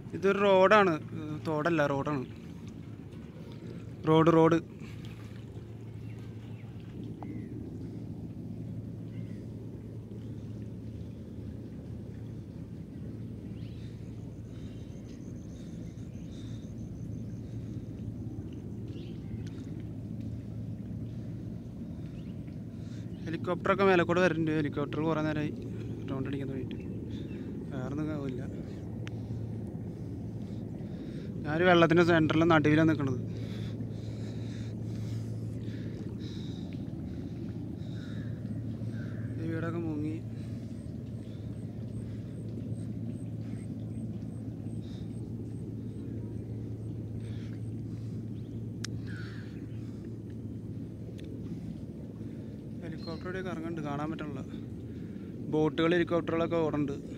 ഇതൊരു റോഡാണ് ഏഹ് തോടല്ല റോഡാണ് റോഡ് റോഡ് ഹെലികോപ്റ്ററൊക്കെ മേലെ കൂടെ വരുന്നുണ്ട് ഹെലികോപ്റ്റർ കുറേ നേരമായി റൗണ്ട് അടിക്കാൻ വേണ്ടിയിട്ട് വേറെ ഒന്നും ആവില്ല ഞാനൊരു വെള്ളത്തിൻ്റെ സെൻറ്ററിൽ നടുവിലാണ് നിൽക്കുന്നത് ഈ വീടൊക്കെ മുങ്ങി ഹെലികോപ്റ്റർ ഇവിടെ കറങ്ങുന്നുണ്ട് കാണാൻ പറ്റണില്ല ബോട്ടുകൾ ഹെലികോപ്റ്ററുകളൊക്കെ ഓടുന്നുണ്ട്